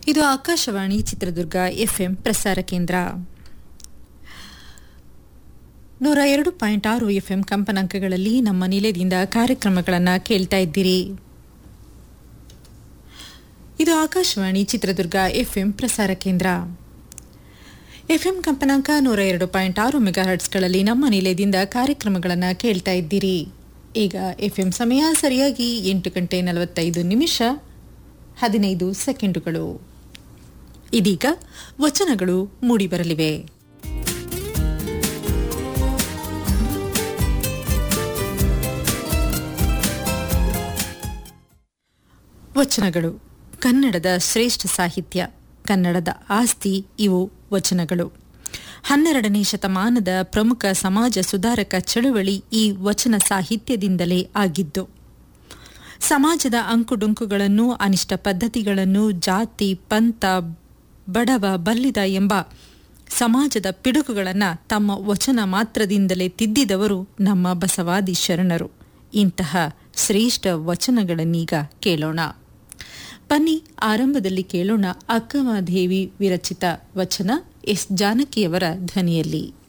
ಇದು ಆಕಾಶವಾಣಿ ಚಿತ್ರದುರ್ಗ ಎಫ್ಎಂ ಪ್ರಸಾರ ಕೇಂದ್ರ ನೂರ ಎರಡು ಪಾಯಿಂಟ್ ಆರು ಎಫ್ಎಂ ಕಂಪನಾಂಕಗಳಲ್ಲಿ ನಮ್ಮ ನಿಲಯದಿಂದ ಕಾರ್ಯಕ್ರಮಗಳನ್ನು ಕೇಳ್ತಾ ಇದ್ದೀರಿ ಇದು ಆಕಾಶವಾಣಿ ಚಿತ್ರದುರ್ಗ ಎಫ್ಎಂ ಪ್ರಸಾರ ಕೇಂದ್ರ ಎಫ್ಎಂ ಕಂಪನಾಂಕ ನೂರ ಎರಡು ಪಾಯಿಂಟ್ ಆರು ಮೆಗಾಹರ್ಟ್ಸ್ಗಳಲ್ಲಿ ನಮ್ಮ ನಿಲಯದಿಂದ ಕಾರ್ಯಕ್ರಮಗಳನ್ನು ಕೇಳ್ತಾ ಇದ್ದೀರಿ ಈಗ ಎಫ್ಎಂ ಸಮಯ ಸರಿಯಾಗಿ ಎಂಟು ಗಂಟೆ ನಲವತ್ತೈದು ನಿಮಿಷ ಹದಿನೈದು ಸೆಕೆಂಡುಗಳು ಇದೀಗ ವಚನಗಳು ಮೂಡಿಬರಲಿವೆ ವಚನಗಳು ಕನ್ನಡದ ಶ್ರೇಷ್ಠ ಸಾಹಿತ್ಯ ಕನ್ನಡದ ಆಸ್ತಿ ಇವು ವಚನಗಳು ಹನ್ನೆರಡನೇ ಶತಮಾನದ ಪ್ರಮುಖ ಸಮಾಜ ಸುಧಾರಕ ಚಳುವಳಿ ಈ ವಚನ ಸಾಹಿತ್ಯದಿಂದಲೇ ಆಗಿದ್ದು ಸಮಾಜದ ಅಂಕುಡೊಂಕುಗಳನ್ನು ಅನಿಷ್ಟ ಪದ್ಧತಿಗಳನ್ನು ಜಾತಿ ಪಂಥ ಬಡವ ಬಲ್ಲಿದ ಎಂಬ ಸಮಾಜದ ಪಿಡುಗುಗಳನ್ನು ತಮ್ಮ ವಚನ ಮಾತ್ರದಿಂದಲೇ ತಿದ್ದಿದವರು ನಮ್ಮ ಬಸವಾದಿ ಶರಣರು ಇಂತಹ ಶ್ರೇಷ್ಠ ವಚನಗಳನ್ನೀಗ ಕೇಳೋಣ ಬನ್ನಿ ಆರಂಭದಲ್ಲಿ ಕೇಳೋಣ ಅಕ್ಕಮದೇವಿ ವಿರಚಿತ ವಚನ ಎಸ್ ಜಾನಕಿಯವರ ಧ್ವನಿಯಲ್ಲಿ